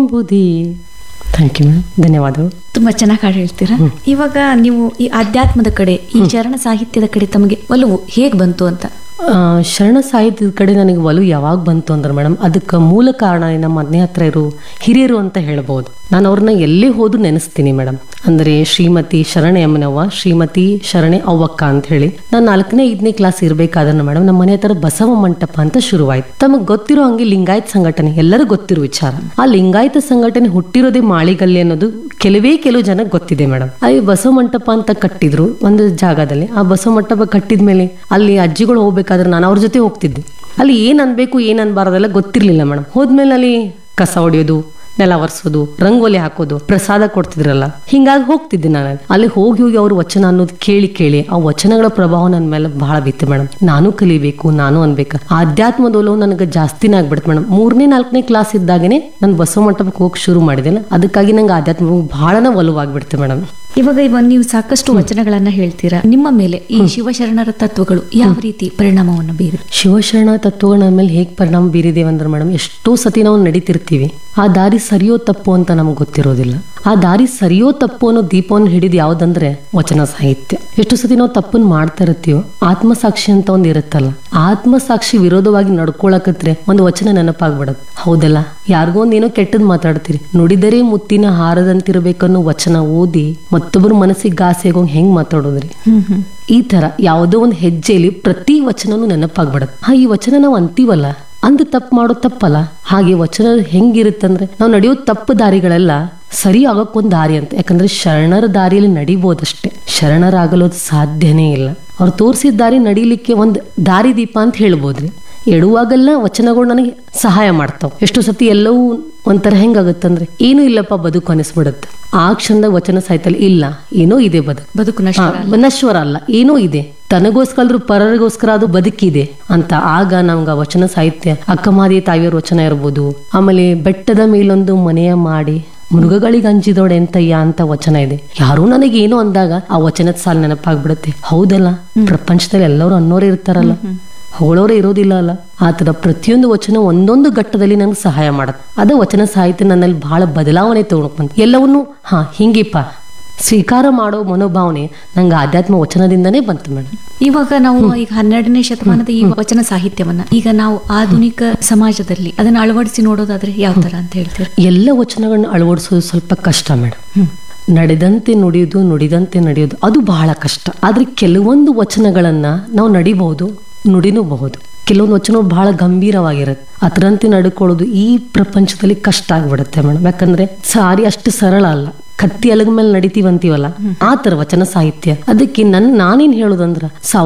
ಎಂಬುದೇ thank you ma'am ಧನ್ಯವಾದಗಳು ತುಂಬಾ ಚೆನ್ನಾಗಿ ಹಾಡು ಹೇಳ್ತೀರಾ ಇವಾಗ ನೀವು ಈ ಅಧ್ಯಾತ್ಮದ ಕಡೆ ಈ ಚರಣ ಸಾಹಿತ್ಯದ ಕಡೆ ತಮಗೆ ಒಲವು ಹೇಗ್ ಬಂತು ಅಂತ ಆ, ಶರಣ ಸಾಹಿತ್ಯದ ಕಡೆ ನನಗೆ ಒಲವು ಯಾವಾಗ ಬಂತು ಅಂದ್ರೆ ಮೇಡಮ್ ಅದಕ್ಕೆ ಮೂಲ ಕಾರಣ ನಮ್ಮ ಮನೆ ಹತ್ರ ಇರೋ ಹಿರಿಯರು ಅಂತ ಹೇಳ್ಬೋದು ನಾನು ಅವ್ರನ್ನ ಎಲ್ಲೇ ಹೋದ್ರು ನೆನೆಸ್ತೀನಿ ಮೇಡಮ್ ಅಂದ್ರೆ ಶ್ರೀಮತಿ ಶರಣೆ ಅಮ್ಮನವ್ವ ಶ್ರೀಮತಿ ಶರಣೆ ಅವ್ವಕ್ಕ ಅಂತ ಹೇಳಿ ನಾನು ನಾಲ್ಕನೇ ಐದನೇ ಕ್ಲಾಸ್ ಇರ್ಬೇಕಾದ್ರೆ ಮೇಡಮ್ ನಮ್ಮ ಮನೆ ಹತ್ರ ಬಸವ ಮಂಟಪ ಅಂತ ಶುರುವಾಯ್ತು ತಮಗೆ ಗೊತ್ತಿರೋ ಹಂಗೆ ಲಿಂಗಾಯತ್ ಸಂಘಟನೆ ಎಲ್ಲರೂ ಗೊತ್ತಿರೋ ವಿಚಾರ ಆ ಲಿಂಗಾಯತ ಸಂಘಟನೆ ಹುಟ್ಟಿರೋದೇ ಮಾಳಿಗಲ್ಲಿ ಅನ್ನೋದು ಕೆಲವೇ ಕೆಲವು ಜನಕ್ಕೆ ಗೊತ್ತಿದೆ ಮೇಡಮ್ ಅಲ್ಲಿ ಬಸವ ಮಂಟಪ ಅಂತ ಕಟ್ಟಿದ್ರು ಒಂದು ಜಾಗದಲ್ಲಿ ಆ ಬಸವ ಮಂಟಪ ಕಟ್ಟಿದ ಮೇಲೆ ಅಲ್ಲಿ ಅಜ್ಜಿಗಳು ಹೋಗ್ಬೇಕಾದ್ರೆ ನಾನು ಅವ್ರ ಜೊತೆ ಹೋಗ್ತಿದ್ದೆ ಅಲ್ಲಿ ಏನ್ ಅನ್ಬೇಕು ಏನ್ ಅನ್ಬಾರ್ದೆಲ್ಲ ಗೊತ್ತಿರ್ಲಿಲ್ಲ ಮೇಡಮ್ ಹೋದ್ಮೇಲೆ ಅಲ್ಲಿ ಕಸ ಹೊಡೆಯೋದು ನೆಲ ಒರೆಸೋದು ರಂಗೋಲಿ ಹಾಕೋದು ಪ್ರಸಾದ ಕೊಡ್ತಿದ್ರಲ್ಲ ಹಿಂಗಾಗಿ ಹೋಗ್ತಿದ್ದೆ ನಾನು ಅಲ್ಲಿ ಹೋಗಿ ಹೋಗಿ ಅವ್ರ ವಚನ ಅನ್ನೋದು ಕೇಳಿ ಕೇಳಿ ಆ ವಚನಗಳ ಪ್ರಭಾವ ನನ್ನ ಮೇಲೆ ಬಹಳ ಬಿತ್ತು ಮೇಡಮ್ ನಾನು ಕಲಿಬೇಕು ನಾನು ಅನ್ಬೇಕು ಆಧ್ಯಾತ್ಮದ ಒಲವು ನನಗೆ ಜಾಸ್ತಿನೇ ಆಗ್ಬಿಡ್ತು ಮೇಡಮ್ ಮೂರನೇ ನಾಲ್ಕನೇ ಕ್ಲಾಸ್ ಇದ್ದಾಗನೇ ನಾನು ಬಸವ ಮಂಟಪಕ್ಕೆ ಹೋಗಿ ಶುರು ಮಾಡಿದೆಲ್ಲ ಅದಕ್ಕಾಗಿ ನಂಗೆ ಆಧ್ಯಾತ್ಮ ಬಹಳನ ಒಲವಾಗ್ಬಿಡ್ತು ಮೇಡಮ್ ಇವಾಗ ಇವಾಗ ನೀವು ಸಾಕಷ್ಟು ವಚನಗಳನ್ನ ಹೇಳ್ತೀರಾ ನಿಮ್ಮ ಮೇಲೆ ಈ ಶಿವಶರಣರ ತತ್ವಗಳು ಯಾವ ರೀತಿ ಪರಿಣಾಮವನ್ನು ಬೀರಿ ಶಿವಶರಣ ತತ್ವಗಳ ನಮ್ಮ ಮೇಲೆ ಹೇಗೆ ಪರಿಣಾಮ ಬೀರಿದೇವೆ ಅಂದ್ರೆ ಮೇಡಮ್ ಎಷ್ಟೋ ಸತಿ ನಾವು ನಡೀತಿರ್ತೀವಿ ಆ ದಾರಿ ಸರಿಯೋ ತಪ್ಪು ಅಂತ ನಮ್ಗೆ ಗೊತ್ತಿರೋದಿಲ್ಲ ಆ ದಾರಿ ಸರಿಯೋ ತಪ್ಪು ಅನ್ನೋ ದೀಪವನ್ನು ಹಿಡಿದು ಯಾವ್ದಂದ್ರೆ ವಚನ ಸಾಹಿತ್ಯ ಎಷ್ಟು ಸತಿ ನಾವು ತಪ್ಪನ್ನು ಮಾಡ್ತಾ ಇರ್ತೀವೋ ಆತ್ಮಸಾಕ್ಷಿ ಅಂತ ಒಂದು ಇರುತ್ತಲ್ಲ ಆತ್ಮಸಾಕ್ಷಿ ವಿರೋಧವಾಗಿ ನಡ್ಕೊಳಕತ್ರೆ ಒಂದು ವಚನ ನೆನಪಾಗ್ಬಿಡದು ಹೌದಲ್ಲ ಯಾರಿಗೋ ಒಂದೇನೋ ಕೆಟ್ಟದ್ ಮಾತಾಡ್ತೀರಿ ನುಡಿದರೆ ಮುತ್ತಿನ ಹಾರದಂತಿರ್ಬೇಕನ್ನೋ ವಚನ ಓದಿ ಮತ್ತೊಬ್ಬರ ಮನಸ್ಸಿಗೆ ಗಾಸಿ ಆಗೋಂಗ್ ಹೆಂಗ್ ಮಾತಾಡೋದ್ರಿ ಈ ತರ ಯಾವುದೋ ಒಂದು ಹೆಜ್ಜೆಯಲ್ಲಿ ಪ್ರತಿ ವಚನನೂ ನೆನಪಾಗ್ಬಿಡತ್ತೆ ಹಾ ಈ ವಚನ ನಾವು ಅಂತೀವಲ್ಲ ಅಂದ್ ತಪ್ಪು ಮಾಡೋ ತಪ್ಪಲ್ಲ ಹಾಗೆ ವಚನ ಹೆಂಗಿರುತ್ತಂದ್ರೆ ನಾವು ನಡೆಯೋ ತಪ್ಪು ದಾರಿಗಳೆಲ್ಲ ಸರಿ ಆಗಕ್ಕೊಂದ್ ದಾರಿ ಅಂತ ಯಾಕಂದ್ರೆ ಶರಣರ ದಾರಿಯಲ್ಲಿ ನಡಿಬೋದಷ್ಟೇ ಶರಣರಾಗಲು ಅದು ಸಾಧ್ಯನೇ ಇಲ್ಲ ಅವ್ರು ತೋರಿಸಿದ ದಾರಿ ನಡಿಲಿಕ್ಕೆ ಒಂದು ದಾರಿ ದೀಪ ಅಂತ ಹೇಳ್ಬೋದ್ರಿ ಎಡುವಾಗೆಲ್ಲ ವಚನಗಳು ನನಗೆ ಸಹಾಯ ಮಾಡ್ತಾವ ಎಷ್ಟು ಸತಿ ಎಲ್ಲವೂ ಒಂಥರ ಹೆಂಗಾಗತ್ತಂದ್ರೆ ಏನೂ ಇಲ್ಲಪ್ಪ ಬದುಕು ಅನಿಸ್ಬಿಡುತ್ತೆ ಆ ಕ್ಷಣದಾಗ ವಚನ ಸಾಯ್ತಲ್ಲ ಇಲ್ಲ ಏನೋ ಇದೆ ಬದುಕು ಬದುಕು ನಷ್ಟ ಹಾ, ನಶ್ವರ ಅಲ್ಲ ಏನೋ ಇದೆ ತನಗೋಸ್ಕರ ಪರರಿಗೋಸ್ಕರ ಅದು ಬದುಕಿದೆ ಅಂತ ಆಗ ನಮ್ಗ ವಚನ ಸಾಹಿತ್ಯ ಅಕ್ಕಮಾದಿ ತಾಯಿಯವ್ರ ವಚನ ಇರ್ಬೋದು ಆಮೇಲೆ ಬೆಟ್ಟದ ಮೇಲೊಂದು ಮನೆಯ ಮಾಡಿ ಮೃಗಗಳಿಗೆ ಅಂಜಿದೋಡೆ ಎಂತಯ್ಯ ಅಂತ ವಚನ ಇದೆ ಯಾರು ನನಗೆ ಏನೋ ಅಂದಾಗ ಆ ವಚನದ ಸಾಲ ನೆನಪಾಗ್ಬಿಡುತ್ತೆ ಹೌದಲ್ಲ ಪ್ರಪಂಚದಲ್ಲಿ ಎಲ್ಲರೂ ಅನ್ನೋರೇ ಇರ್ತಾರಲ್ಲ ಹೊಗಳೋರೇ ಇರೋದಿಲ್ಲ ಅಲ್ಲ ಆ ಥರ ಪ್ರತಿಯೊಂದು ವಚನ ಒಂದೊಂದು ಘಟ್ಟದಲ್ಲಿ ನಂಗೆ ಸಹಾಯ ಮಾಡುತ್ತೆ ಅದ ವಚನ ಸಾಹಿತ್ಯ ನನ್ನಲ್ಲಿ ಬಹಳ ಬದಲಾವಣೆ ತಗೊಂಡು ಬಂತು ಎಲ್ಲವನ್ನೂ ಹಾ ಹಿಂಗಿಪ್ಪ ಸ್ವೀಕಾರ ಮಾಡೋ ಮನೋಭಾವನೆ ನಂಗೆ ಆಧ್ಯಾತ್ಮ ವಚನದಿಂದನೇ ಬಂತು ಮೇಡಮ್ ಇವಾಗ ನಾವು ಈಗ ಹನ್ನೆರಡನೇ ಶತಮಾನದ ಈ ವಚನ ಸಾಹಿತ್ಯವನ್ನ ಈಗ ನಾವು ಆಧುನಿಕ ಸಮಾಜದಲ್ಲಿ ಅದನ್ನ ಅಳವಡಿಸಿ ನೋಡೋದಾದ್ರೆ ಯಾವ ತರ ಅಂತ ಹೇಳ್ತೀರಾ ಎಲ್ಲ ವಚನಗಳನ್ನ ಅಳವಡಿಸೋದು ಸ್ವಲ್ಪ ಕಷ್ಟ ಮೇಡಮ್ ನಡೆದಂತೆ ನುಡಿಯೋದು ನುಡಿದಂತೆ ನಡೆಯೋದು ಅದು ಬಹಳ ಕಷ್ಟ ಆದ್ರೆ ಕೆಲವೊಂದು ವಚನಗಳನ್ನ ನಾವು ನಡಿಬಹುದು ನುಡಿನೂಬಹುದು ಕೆಲವೊಂದು ವಚನಗಳು ಬಹಳ ಗಂಭೀರವಾಗಿರುತ್ತೆ ಅದರಂತೆ ನಡ್ಕೊಳ್ಳೋದು ಈ ಪ್ರಪಂಚದಲ್ಲಿ ಕಷ್ಟ ಆಗ್ಬಿಡುತ್ತೆ ಮೇಡಮ್ ಯಾಕಂದ್ರೆ ಸಾರಿ ಅಷ್ಟು ಸರಳ ಅಲ್ಲ ಕತ್ತಿ ಅಲಗ ಮೇಲೆ ನಡಿತೀವಂತೀವಲ್ಲ ಆ ತರ ವಚನ ಸಾಹಿತ್ಯ ಅದಕ್ಕೆ ನನ್ ನಾನೇನ್ ಹೇಳೋದಂದ್ರ